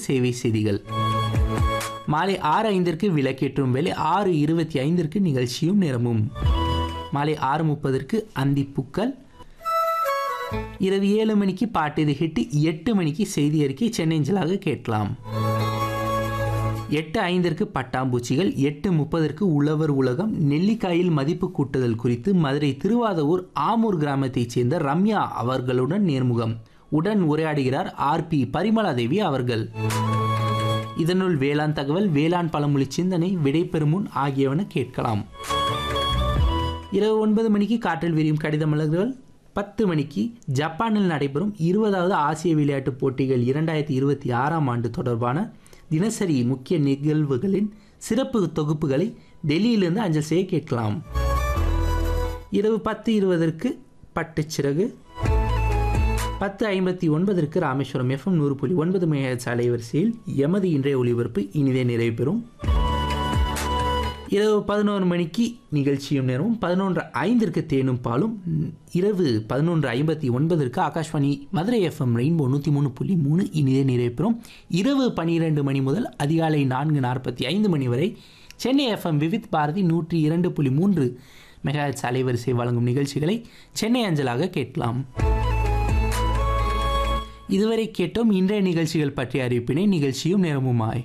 சேவை செய்திகள் மாலை ஆறு ஐந்திற்கு விளக்கேற்றும் வேலை ஆறு இருபத்தி ஐந்திற்கு நிகழ்ச்சியும் நேரமும் மாலை ஆறு முப்பதற்கு அந்திப்புக்கள் இரவு ஏழு மணிக்கு பாட்டு இது ஹிட்டு எட்டு மணிக்கு செய்தி அறிக்கை சென்னைஞ்சலாக கேட்கலாம் எட்டு ஐந்திற்கு பட்டாம்பூச்சிகள் எட்டு முப்பதற்கு உழவர் உலகம் நெல்லிக்காயில் மதிப்பு கூட்டுதல் குறித்து மதுரை திருவாதவூர் ஆமூர் கிராமத்தைச் சேர்ந்த ரம்யா அவர்களுடன் நேர்முகம் உடன் உரையாடுகிறார் ஆர் பி பரிமளாதேவி அவர்கள் இதனுள் வேளாண் தகவல் வேளாண் பழமொழி சிந்தனை விடைபெறும் முன் ஆகியவன கேட்கலாம் இரவு ஒன்பது மணிக்கு காற்றில் விரியும் கடித மலர்கள் பத்து மணிக்கு ஜப்பானில் நடைபெறும் இருபதாவது ஆசிய விளையாட்டுப் போட்டிகள் இரண்டாயிரத்தி இருபத்தி ஆறாம் ஆண்டு தொடர்பான தினசரி முக்கிய நிகழ்வுகளின் சிறப்பு தொகுப்புகளை டெல்லியிலிருந்து அஞ்சல் செய்ய கேட்கலாம் இரவு பத்து இருபதற்கு பட்டுச்சிறகு பத்து ஐம்பத்தி ஒன்பதற்கு ராமேஸ்வரம் எஃப்எம் நூறு புள்ளி ஒன்பது மெகாஹெட்ஸ் அலைவரிசையில் எமது இன்றைய ஒளிபரப்பு இனிதே நிறைவு பெறும் இரவு பதினோரு மணிக்கு நிகழ்ச்சியும் நேரமும் பதினொன்று ஐந்திற்கு தேனும் பாலும் இரவு பதினொன்று ஐம்பத்தி ஒன்பதற்கு ஆகாஷ்வாணி மதுரை எஃப்எம் ரெயின்போ நூற்றி மூணு புள்ளி மூணு இனிதே நிறைவேறும் இரவு பன்னிரெண்டு மணி முதல் அதிகாலை நான்கு நாற்பத்தி ஐந்து மணி வரை சென்னை எஃப்எம் விவித் பாரதி நூற்றி இரண்டு புள்ளி மூன்று மெகாஹெட்ஸ் அலைவரிசை வழங்கும் நிகழ்ச்சிகளை சென்னை அஞ்சலாக கேட்கலாம் இதுவரை கேட்டோம் இன்றைய நிகழ்ச்சிகள் பற்றிய அறிவிப்பினை நிகழ்ச்சியும் நேரமுமாய்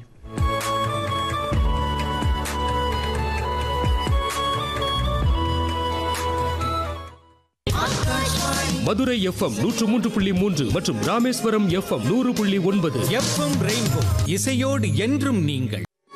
மதுரை எஃப்எம் நூற்று மூன்று புள்ளி மூன்று மற்றும் ராமேஸ்வரம் எஃப்எம் நூறு புள்ளி ஒன்பது எஃப்எம் ரெயின்போ இசையோடு என்றும் நீங்கள்